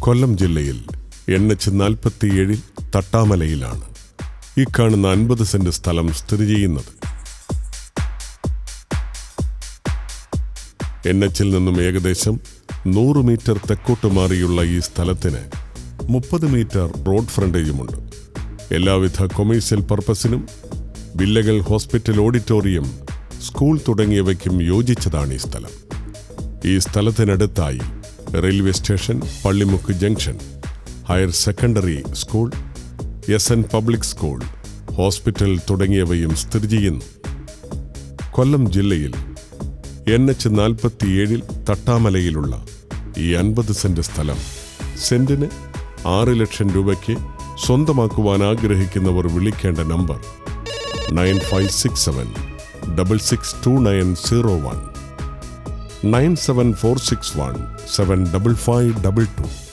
കൊല്ലം ജില്ലയിൽ N H നാൽപ്പത്തിയേഴിൽ തട്ടാമലയിലാണ് ഈ കാണുന്ന അൻപത് സെന്റ് സ്ഥലം സ്ഥിതി ചെയ്യുന്നത് എൻ എച്ചിൽ നിന്നും ഏകദേശം നൂറ് മീറ്റർ തെക്കോട്ട് മാറിയുള്ള ഈ സ്ഥലത്തിന് മുപ്പത് മീറ്റർ റോഡ് ഫ്രണ്ടേജുമുണ്ട് എല്ലാവിധ കൊമേഴ്സ്യൽ പർപ്പസിനും വില്ലകൾ ഹോസ്പിറ്റൽ ഓഡിറ്റോറിയം സ്കൂൾ തുടങ്ങിയവയ്ക്കും യോജിച്ചതാണ് ഈ സ്ഥലം ഈ സ്ഥലത്തിനടുത്തായി railway station Pallimukku junction higher secondary school S N public school hospital തുടങ്ങിയവയും സ്ഥിതി ചെയ്യുന്നു കൊല്ലം ജില്ലയിൽ എൻ എച്ച് നാൽപ്പത്തിയേഴിൽ തട്ടാമലയിലുള്ള ഈ അൻപത് സെന്റ് സ്ഥലം സെന്റിന് ആറ് ലക്ഷം രൂപയ്ക്ക് സ്വന്തമാക്കുവാൻ ആഗ്രഹിക്കുന്നവർ വിളിക്കേണ്ട number nine five six seven double six two nine zero one nine seven four six one seven double five double to